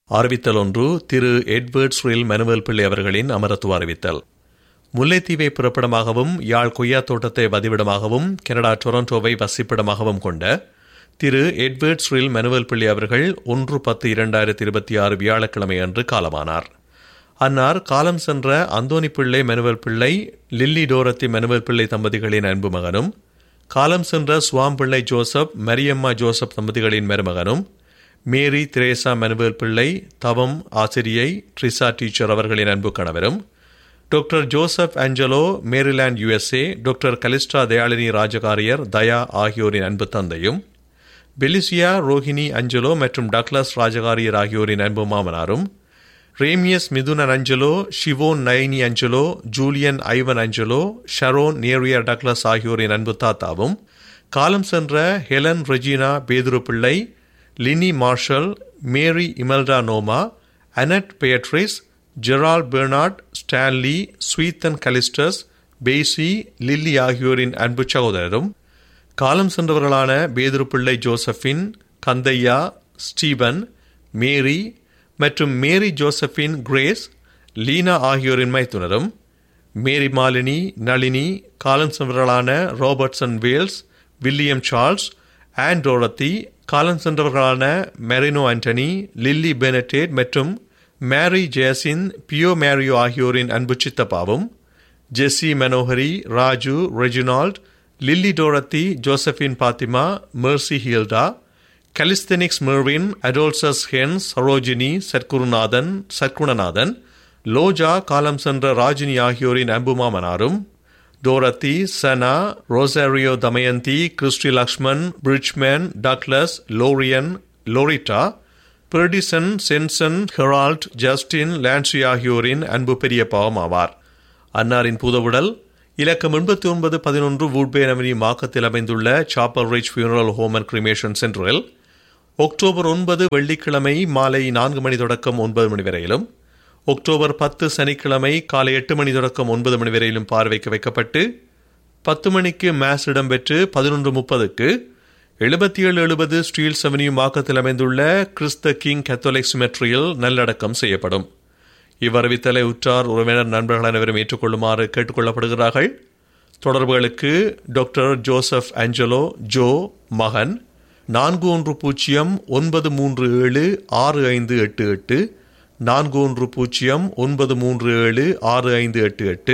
அறிவித்தல் ஒன்று திரு Edward ஸ்ரில் manual பிள்ளை அவர்களின் அமரத்துவ அறிவித்தல் முல்லைத்தீவை பிறப்பிடமாகவும் யாழ் கொய்யா தோட்டத்தை வதிவிடமாகவும் கனடா டொரண்டோவை வசிப்பிடமாகவும் கொண்ட திரு எட்வர்ட் ஸ்ரில் மனுவல் பிள்ளை அவர்கள் ஒன்று பத்து இரண்டாயிரத்தி இருபத்தி ஆறு வியாழக்கிழமை அன்று காலமானார் அன்னார் காலம் சென்ற அந்தோனி பிள்ளை மனுவல் பிள்ளை லில்லி டோரத்தி மனுவல் பிள்ளை தம்பதிகளின் அன்பு மகனும் காலம் சென்ற சுவாம் பிள்ளை ஜோசப் மரியம்மா ஜோசப் தம்பதிகளின் மருமகனும் மேரி திரேசா மனுவல் பிள்ளை தவம் ஆசிரியை ட்ரிசா டீச்சர் அவர்களின் அன்பு கணவரும் doctor Joseph Angelo Maryland USA doctor Calista Dhayalini Rajakariyar Dhaya ஆகியோரின் அன்பு தந்தையும் பெலிசியா ரோஹினி அஞ்சலோ மற்றும் டக்ளஸ் ராஜகாரியர் ஆகியோரின் அன்பு மாமனாரும் Remius Mithunan Angelo Siobhan Nayani Angelo Julian Ivan Angelo Sharon Neria Douglas ஆகியோரின் அன்பு தாத்தாவும் காலம் சென்ற Helen Regina Pethuru Pillai Lini Marshall Mary Imelda நோமா Annette Patrice Gerald Bernard Stanley ஸ்வீத்தன் கலிஸ்டஸ் பேசி லில்லி ஆகியோரின் அன்பு சகோதரரும் காலம் சென்றவர்களான பேதுரு பிள்ளை ஜோசப்பின் கந்தையா ஸ்டீபன் மேரி மற்றும் மேரி ஜோசப்பின் கிரேஸ் லீனா ஆகியோரின் மைத்துனரும் மேரி மாலினி நளினி காலம் சென்றவர்களான Robertson Wells William Charles Ann Dorothy காலம் சென்றவர்களான மெரினோ ஆண்டனி லில்லி பெனடேட் மற்றும் மேரி ஜெயசின் பியோ மேரியோ ஆகியோரின் அன்பு சித்தப்பாவும் Jessie Manohari Raju Reginald Lily Dorothy Josephine Fathima Mercy Hilda கலிஸ்தெனிக்ஸ் மெர்வின் அடோல்சஸ் ஹென் சரோஜினி சர்க்குருநாதன் சர்க்குணநாதன் லோஜா காலம் சென்ற ராஜினி ஆகியோரின் அம்புமாமனாரும் டோரத்தி சனா Rosario Thamayanthi Christy Lakshman Bridgeman Douglas Lorian Loretta பெர்டிசன் சென்சன் ஹெரால்ட் ஜஸ்டின் லான்சி ஆகியோரின் அன்பு பெரிய பாவம் ஆவார் அன்னாரின் பூதவுடல் இலக்கம் எண்பத்தி ஒன்பது பதினொன்று வூட்பேன் அவனி மாக்கத்தில் அமைந்துள்ள Chapel Ridge funeral home and cremation சென்டரில் அக்டோபர் ஒன்பது வெள்ளிக்கிழமை மாலை நான்கு மணி தொடக்கம் ஒன்பது மணி வரையிலும் அக்டோபர் பத்து சனிக்கிழமை காலை எட்டு மணி தொடக்கம் ஒன்பது மணி வரையிலும் பார்வைக்கு வைக்கப்பட்டு பத்து மணிக்கு மேஸ் இடம்பெற்று பதினொன்று முப்பதுக்கு எழுபத்தி ஏழு எழுபது ஸ்டீல் செவனியூ மாக்கத்தில் அமைந்துள்ள கிறிஸ்த கிங் கத்தோலிக் சிமெட்ரியில் நல்லடக்கம் செய்யப்படும் இவ்வறிவித்தலை உற்றார் உறவினர் நண்பர்கள் அனைவரும் ஏற்றுக்கொள்ளுமாறு கேட்டுக்கொள்ளப்படுகிறார்கள் தொடர்புகளுக்கு டாக்டர் ஜோசப் ஆஞ்சலோ ஜோ மகன் நான்கு ஒன்று பூஜ்ஜியம் ஒன்பது மூன்று ஏழு ஆறு ஐந்து எட்டு எட்டு நான்கு ஒன்று பூஜ்ஜியம் ஒன்பது மூன்று ஏழு ஆறு ஐந்து எட்டு எட்டு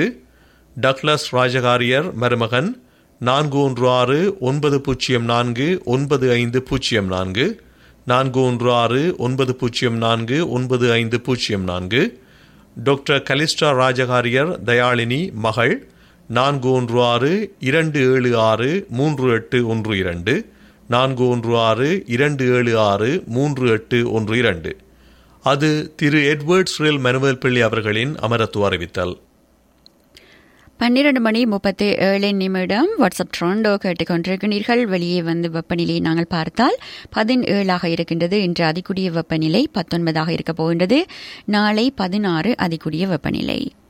டக்ளஸ் ராஜகாரியர் மருமகன் நான்கு ஒன்று ஆறு ஒன்பது பூஜ்ஜியம் நான்கு ஒன்பது ஐந்து பூஜ்ஜியம் நான்கு நான்கு ஒன்று ஆறு ஒன்பது பூஜ்ஜியம் நான்கு ஒன்பது ஐந்து பூஜ்ஜியம் நான்கு டாக்டர் கலிஸ்டா ராஜகாரியர் தயாளினி மகள் நான்கு ஒன்று ஆறு இரண்டு ஏழு ஆறு மூன்று எட்டு ஒன்று இரண்டு நான்கு ஒன்று ஆறு இரண்டு ஏழு ஆறு மூன்று எட்டு ஒன்று இரண்டு அது திரு எட்வர்ட் ஸ்ரில் மனுவல் பிள்ளை அவர்களின் அமரத்துவ அறிவித்தல் பன்னிரண்டு மணி முப்பத்தி ஏழு நிமிடம் வாட்ஸ்அப் ட்ரோண்டோ கேட்டுக்கொண்டிருக்கிறீர்கள் வெளியே வந்து வெப்பநிலையை நாங்கள் பார்த்தால் பதினேழாக இருக்கின்றது இன்று அதிகூடிய வெப்பநிலை பத்தொன்பதாக இருக்க போகின்றது நாளை பதினாறு அதிகூடிய வெப்பநிலை